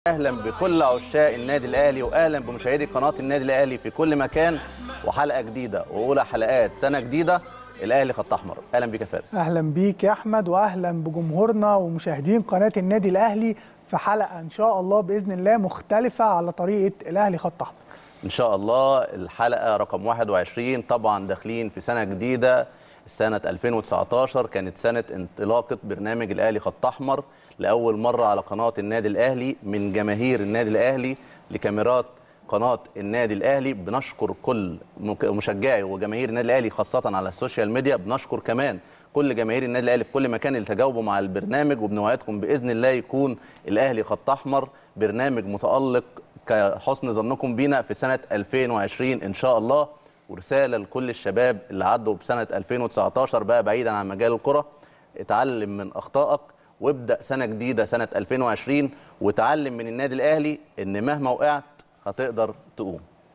اهلا بكل عشاق النادي الاهلي واهلا بمشاهدي قناه النادي الاهلي في كل مكان وحلقه جديده واولى حلقات سنه جديده الاهلي خط احمر اهلا بيك يا فارس اهلا بيك يا احمد واهلا بجمهورنا ومشاهدين قناه النادي الاهلي في حلقه ان شاء الله باذن الله مختلفه على طريقه الاهلي خط احمر ان شاء الله الحلقه رقم 21 طبعا داخلين في سنه جديده سنه 2019 كانت سنه انطلاقه برنامج الاهلي خط احمر لاول مره على قناه النادي الاهلي من جماهير النادي الاهلي لكاميرات قناه النادي الاهلي بنشكر كل مشجعي وجماهير النادي الاهلي خاصه على السوشيال ميديا بنشكر كمان كل جماهير النادي الاهلي في كل مكان اللي تجاوبوا مع البرنامج وبنوعدكم باذن الله يكون الاهلي خط احمر برنامج متالق كحسن ظنكم بينا في سنه 2020 ان شاء الله ورساله لكل الشباب اللي عدوا بسنه 2019 بقى بعيدا عن مجال الكره اتعلم من اخطائك وابدا سنه جديده سنه 2020 وتعلم من النادي الاهلي ان مهما وقعت هتقدر تقوم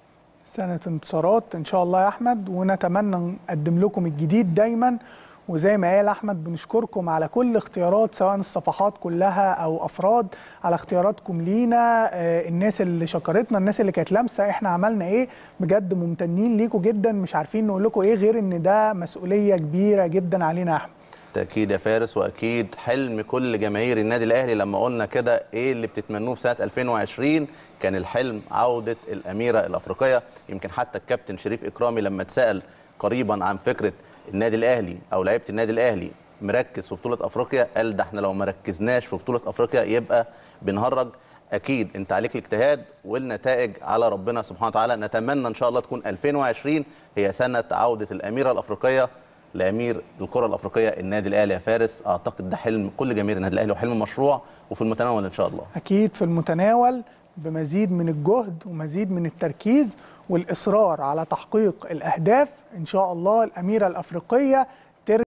سنه انتصارات ان شاء الله يا احمد ونتمنى نقدم لكم الجديد دايما وزي ما قال احمد بنشكركم على كل اختيارات سواء الصفحات كلها او افراد على اختياراتكم لينا آه الناس اللي شكرتنا الناس اللي كانت لامسه احنا عملنا ايه بجد ممتنين ليكم جدا مش عارفين نقول لكم ايه غير ان ده مسؤوليه كبيره جدا علينا يا احمد تأكيد يا فارس وأكيد حلم كل جماهير النادي الأهلي لما قلنا كده إيه اللي بتتمنوه في سنة 2020 كان الحلم عودة الأميرة الأفريقية يمكن حتى الكابتن شريف إكرامي لما اتسأل قريبا عن فكرة النادي الأهلي أو لعيبة النادي الأهلي مركز في بطولة أفريقيا قال ده احنا لو ما ركزناش في بطولة أفريقيا يبقى بنهرج أكيد أنت عليك الاجتهاد والنتائج على ربنا سبحانه وتعالى نتمنى إن شاء الله تكون 2020 هي سنة عودة الأميرة الأفريقية لامير الكره الافريقيه النادي الاهلي يا فارس اعتقد ده حلم كل جماهير النادي الاهلي وحلم مشروع وفي المتناول ان شاء الله اكيد في المتناول بمزيد من الجهد ومزيد من التركيز والاصرار على تحقيق الاهداف ان شاء الله الاميره الافريقيه